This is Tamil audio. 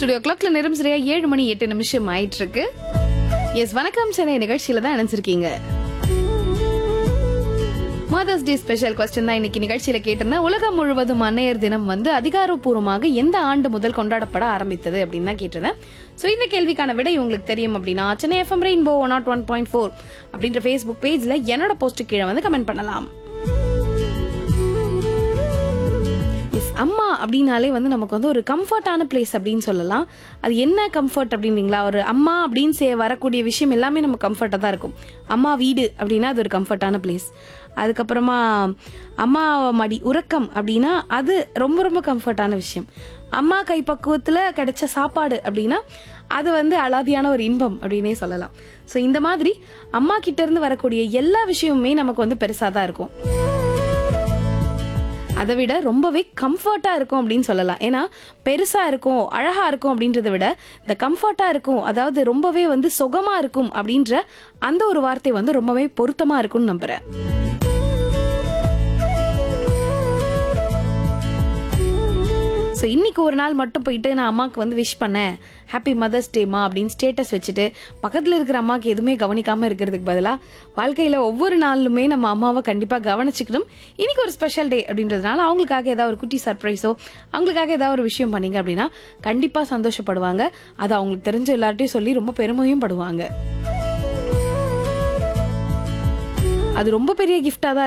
ஸ்டுடியோ கிளாக்ல நேரம் சரியா ஏழு மணி எட்டு நிமிஷம் ஆயிட்டு இருக்கு எஸ் வணக்கம் சென்னை நிகழ்ச்சியில தான் நினைச்சிருக்கீங்க மதர்ஸ் டே ஸ்பெஷல் கொஸ்டின் தான் இன்னைக்கு நிகழ்ச்சியில கேட்டிருந்தேன் உலகம் முழுவதும் அன்னையர் தினம் வந்து அதிகாரப்பூர்வமாக எந்த ஆண்டு முதல் கொண்டாடப்பட ஆரம்பித்தது அப்படின்னு தான் கேட்டிருந்தேன் ஸோ இந்த கேள்விக்கான விடை உங்களுக்கு தெரியும் அப்படின்னா Chennai FM rainbow nought one point four அப்படின்ற ஃபேஸ்புக் பேஜ்ல என்னோட போஸ்ட் கீழே வந்து கமெண்ட் பண்ணலாம் எஸ் அம்மா அப்படின்னாலே வந்து நமக்கு வந்து ஒரு கம்ஃபர்டான பிளேஸ் அப்படின்னு சொல்லலாம் அது என்ன கம்ஃபர்ட் அப்படின்னீங்களா ஒரு அம்மா அப்படின்னு சே வரக்கூடிய விஷயம் எல்லாமே நம்ம கம்ஃபர்ட்டாக தான் இருக்கும் அம்மா வீடு அப்படின்னா அது ஒரு கம்ஃபர்ட்டான பிளேஸ் அதுக்கப்புறமா அம்மா மடி உறக்கம் அப்படின்னா அது ரொம்ப ரொம்ப கம்ஃபர்ட்டான விஷயம் அம்மா கைப்பக்குவத்தில் கிடைச்ச சாப்பாடு அப்படின்னா அது வந்து அலாதியான ஒரு இன்பம் அப்படின்னே சொல்லலாம் ஸோ இந்த மாதிரி அம்மா கிட்ட இருந்து வரக்கூடிய எல்லா விஷயமுமே நமக்கு வந்து பெருசாக தான் இருக்கும் அதை விட ரொம்பவே கம்ஃபர்ட்டா இருக்கும் அப்படின்னு சொல்லலாம் ஏன்னா பெருசா இருக்கும் அழகா இருக்கும் அப்படின்றத விட இந்த கம்ஃபர்ட்டா இருக்கும் அதாவது ரொம்பவே வந்து சுகமா இருக்கும் அப்படின்ற அந்த ஒரு வார்த்தை வந்து ரொம்பவே பொருத்தமா இருக்கும்னு நம்புறேன் ஸோ இன்னைக்கு ஒரு நாள் மட்டும் போயிட்டு நான் அம்மாவுக்கு வந்து விஷ் பண்ணேன் ஹாப்பி மதர்ஸ் டேமா அப்படின்னு ஸ்டேட்டஸ் வச்சுட்டு பக்கத்தில் இருக்கிற அம்மாவுக்கு எதுவுமே கவனிக்காம இருக்கிறதுக்கு பதிலாக வாழ்க்கையில் ஒவ்வொரு நாளுமே நம்ம அம்மாவை கண்டிப்பாக கவனிச்சுக்கணும் இன்னைக்கு ஒரு ஸ்பெஷல் டே அப்படின்றதுனால அவங்களுக்காக ஏதாவது ஒரு குட்டி சர்ப்ரைஸோ அவங்களுக்காக ஏதாவது ஒரு விஷயம் பண்ணீங்க அப்படின்னா கண்டிப்பாக சந்தோஷப்படுவாங்க அது அவங்களுக்கு தெரிஞ்ச எல்லார்ட்டையும் சொல்லி ரொம்ப பெருமையும் படுவாங்க அது ரொம்ப பெரிய கிஃப்டாக தான்